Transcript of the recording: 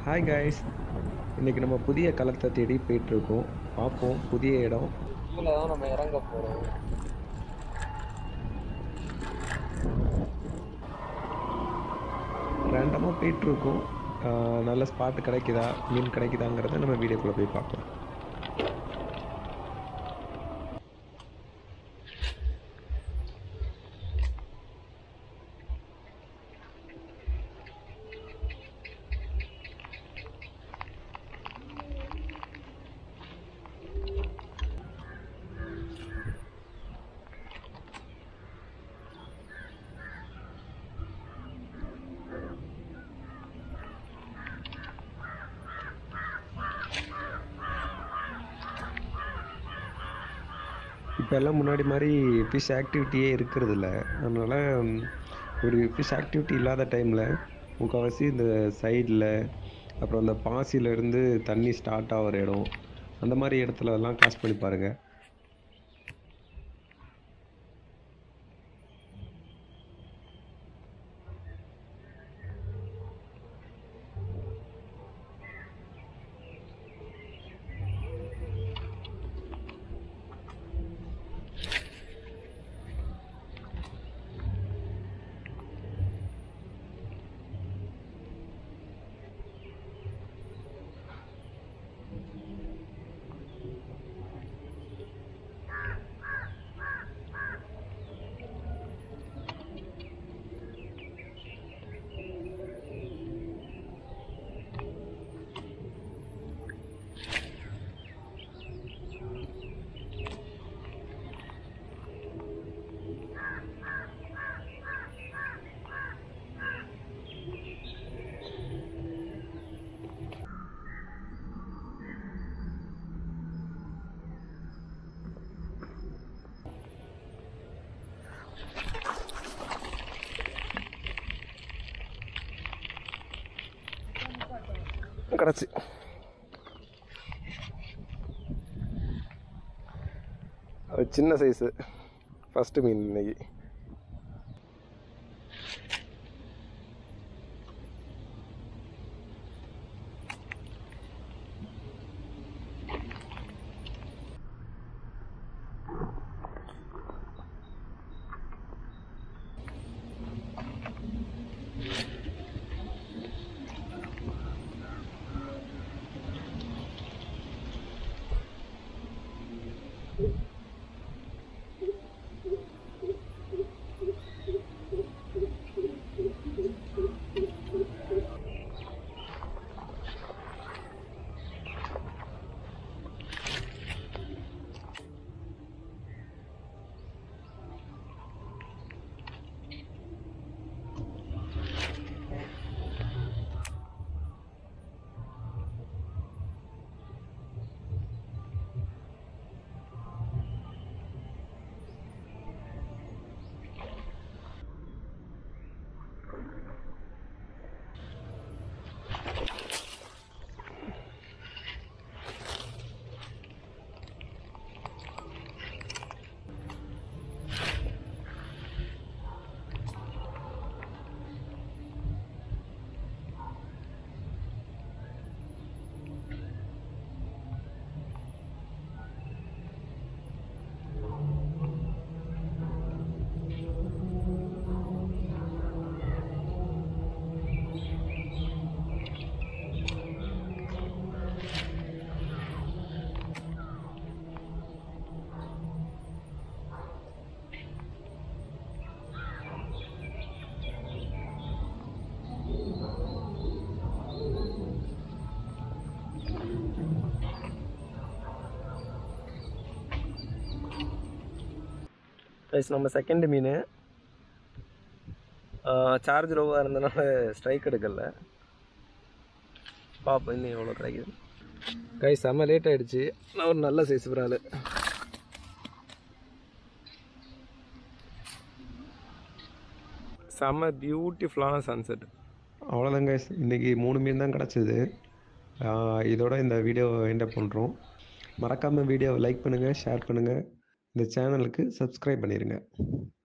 hi guys இன்றைக்கி நம்ம புதிய களத்தை தேடி போயிட்டுருக்கோம் பார்ப்போம் புதிய இடம் கீழே தான் நம்ம இறங்க போகிறோம் ரேண்டமாக போயிட்டுருக்கோம் நல்ல ஸ்பாட்டு கிடைக்குதா மீன் கிடைக்குதாங்கிறத நம்ம வீடியோக்குள்ளே போய் பார்ப்போம் இப்போ எல்லாம் முன்னாடி மாதிரி ஃபிஷ் ஆக்டிவிட்டியே இருக்கிறது இல்ல அதனால் ஒரு ஃபிஷ் ஆக்டிவிட்டி இல்லாத டைமில் முக்கால்வாசி இந்த சைடில் அப்புறம் அந்த பாசியிலேருந்து தண்ணி ஸ்டார்ட் ஆகிற இடம் அந்த மாதிரி இடத்துலலாம் காசு பண்ணி பாருங்கள் கிடச்சி அது சின்ன சைஸு ஃபஸ்ட்டு மீன் இன்னைக்கு ரைஸ் நம்ம செகண்ட் மீன் சார்ஜ் லோவாக இருந்தனால ஸ்ட்ரைக் எடுக்கல பார்ப்போம் இன்னும் எவ்வளோ கிடைக்குது கை செம்ம லேட் ஆகிடுச்சு நான் ஒரு நல்ல சைஸ் விரால் செம்ம பியூட்டிஃபுல்லான சன்செட் அவ்வளோதான் கைஸ் இன்றைக்கி மூணு மீன் தான் கிடச்சிது இதோட இந்த வீடியோ எண்ட் பண்ணுறோம் மறக்காமல் வீடியோவை லைக் பண்ணுங்கள் ஷேர் பண்ணுங்கள் இந்த சேனலுக்கு சப்ஸ்கிரைப் பண்ணிடுங்க